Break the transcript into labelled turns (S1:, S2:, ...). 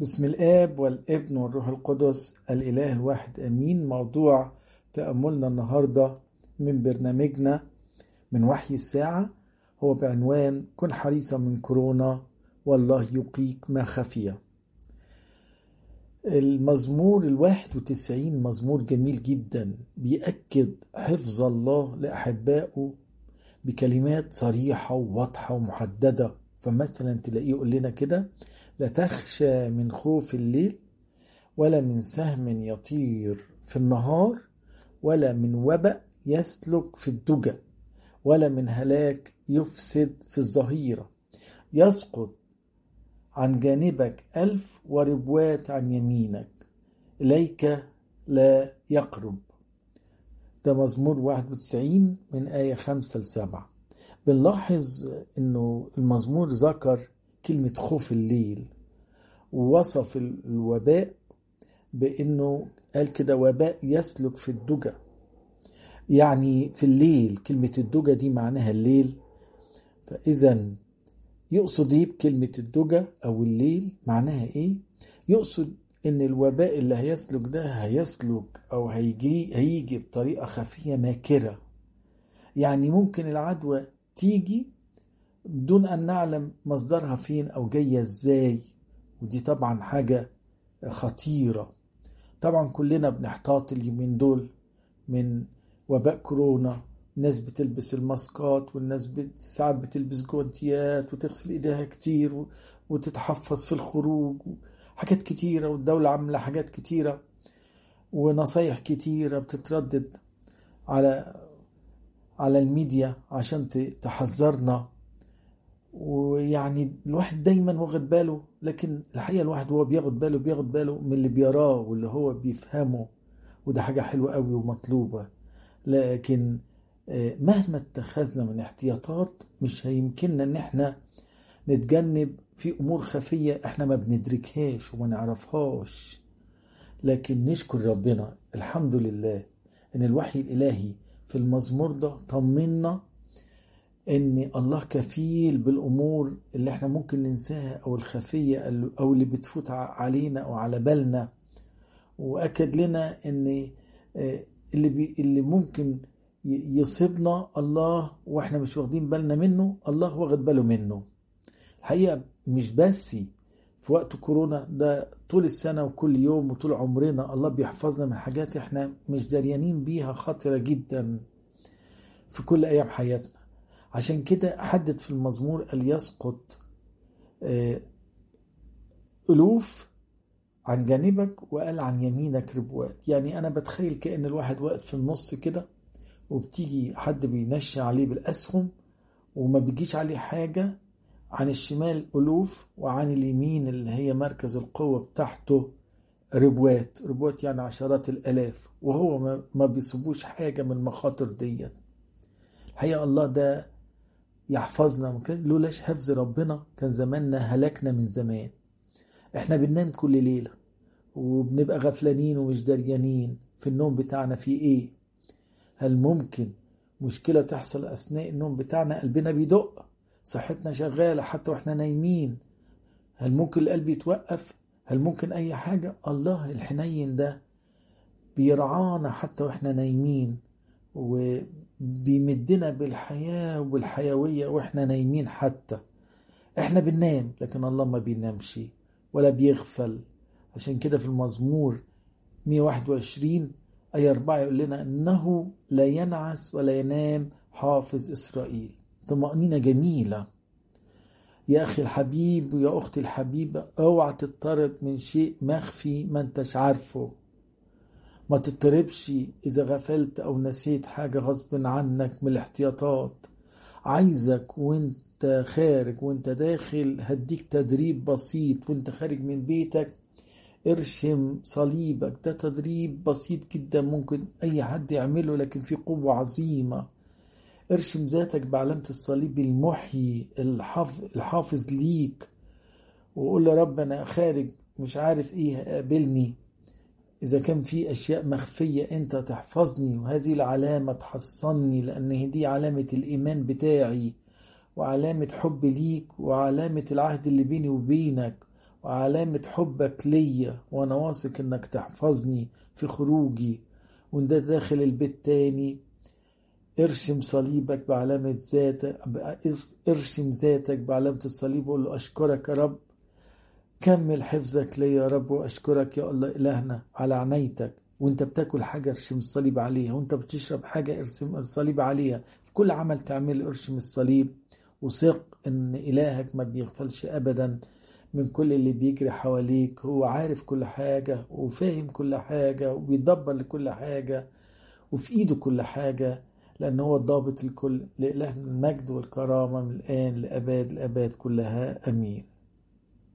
S1: بسم الآب والابن والروح القدس الإله الواحد أمين موضوع تأملنا النهاردة من برنامجنا من وحي الساعة هو بعنوان كن حريصا من كورونا والله يقيك ما خفي المزمور الواحد وتسعين مزمور جميل جدا بيأكد حفظ الله لأحبائه بكلمات صريحة وواضحة ومحددة فمثلا تلاقيه يقول لنا كده لا تخشى من خوف الليل ولا من سهم يطير في النهار ولا من وبأ يسلك في الدجى ولا من هلاك يفسد في الظهيرة يسقط عن جانبك ألف وربوات عن يمينك إليك لا يقرب ده مزمور 91 من آية 5 ل 7 بنلاحظ انه المزمور ذكر كلمة خوف الليل ووصف الوباء بانه قال كده وباء يسلك في الدجى يعني في الليل كلمة الدجى دي معناها الليل فإذا يقصد ايه بكلمة الدجى أو الليل معناها ايه؟ يقصد ان الوباء اللي هيسلك ده هيسلك او هيجي هيجي بطريقة خفية ماكرة يعني ممكن العدوى تيجي بدون أن نعلم مصدرها فين أو جاية إزاي ودي طبعا حاجة خطيرة طبعا كلنا بنحتاط اليومين دول من وباء كورونا الناس بتلبس الماسكات والناس بت... ساعات بتلبس جوانتيات وتغسل ايديها كتير وتتحفظ في الخروج حاجات كتيرة والدولة عاملة حاجات كتيرة ونصايح كتيرة بتتردد على على الميديا عشان تحذرنا ويعني الواحد دايما واخد باله لكن الحقيقه الواحد وهو بياخد باله بياخد باله من اللي بيراه واللي هو بيفهمه وده حاجه حلوه قوي ومطلوبه لكن مهما اتخذنا من احتياطات مش هيمكننا ان احنا نتجنب في امور خفيه احنا ما بندركهاش وما نعرفهاش لكن نشكر ربنا الحمد لله ان الوحي الالهي في المزمور ده طمنا ان الله كفيل بالامور اللي احنا ممكن ننساها او الخفيه او اللي بتفوت علينا او على بالنا واكد لنا ان اللي بي اللي ممكن يصيبنا الله واحنا مش واخدين بالنا منه الله واخد باله منه الحقيقه مش بس في وقت كورونا ده طول السنة وكل يوم وطول عمرنا الله بيحفظنا من حاجات احنا مش دريانين بيها خطرة جدا في كل أيام حياتنا عشان كده حدد في المزمور قال يسقط ألوف عن جانبك وقال عن يمينك ربوات يعني أنا بتخيل كأن الواحد واقف في النص كده وبتيجي حد بينشي عليه بالأسهم وما بيجيش عليه حاجة عن الشمال ألوف وعن اليمين اللي هي مركز القوة بتاعته ربوات ربوات يعني عشرات الألاف وهو ما بيصيبوش حاجة من المخاطر ديت الحقيقة الله ده يحفظنا لولاش حفظ ربنا كان زماننا هلكنا من زمان احنا بننام كل ليلة وبنبقى غفلانين ومش دريانين في النوم بتاعنا في ايه هل ممكن مشكلة تحصل أثناء النوم بتاعنا قلبنا بيدق صحتنا شغالة حتى واحنا نايمين هل ممكن القلب يتوقف هل ممكن أي حاجة الله الحنين ده بيرعانا حتى واحنا نايمين وبيمدنا بالحياة والحيوية واحنا نايمين حتى احنا بننام لكن الله ما بينامش ولا بيغفل عشان كده في المزمور 121 أي أربعة يقول لنا أنه لا ينعس ولا ينام حافظ إسرائيل طمأنينة جميلة يا أخي الحبيب ويا أختي الحبيبة اوعى تضطرب من شيء مخفي ما انتش عارفه ما تضطربش إذا غفلت أو نسيت حاجة غصب عنك من الاحتياطات عايزك وانت خارج وانت داخل هديك تدريب بسيط وانت خارج من بيتك ارشم صليبك ده تدريب بسيط جدا ممكن أي حد يعمله لكن في قوة عظيمة ارشم ذاتك بعلامة الصليب المحيي الحافظ, الحافظ ليك وقول يا رب أنا خارج مش عارف إيه قابلني إذا كان في أشياء مخفية أنت تحفظني وهذه العلامة تحصني لأن دي علامة الإيمان بتاعي وعلامة حب ليك وعلامة العهد اللي بيني وبينك وعلامة حبك ليا وأنا واثق إنك تحفظني في خروجي وإنت داخل البيت تاني ارشم صليبك بعلامة ذاتك ارشم ذاتك بعلامة الصليب وقول له أشكرك يا رب كمل حفظك ليا يا رب وأشكرك يا الله إلهنا على عنايتك وانت بتاكل حاجة ارشم الصليب عليها وانت بتشرب حاجة ارسم الصليب عليها في كل عمل تعمل ارشم الصليب وثق ان إلهك ما بيغفلش أبدا من كل اللي بيجري حواليك هو عارف كل حاجة وفاهم كل حاجة وبيدبر لكل حاجة وفي إيده كل حاجة لأن هو الضابط الكل لإله المجد والكرامة من الآن لأباد الأباد كلها أمين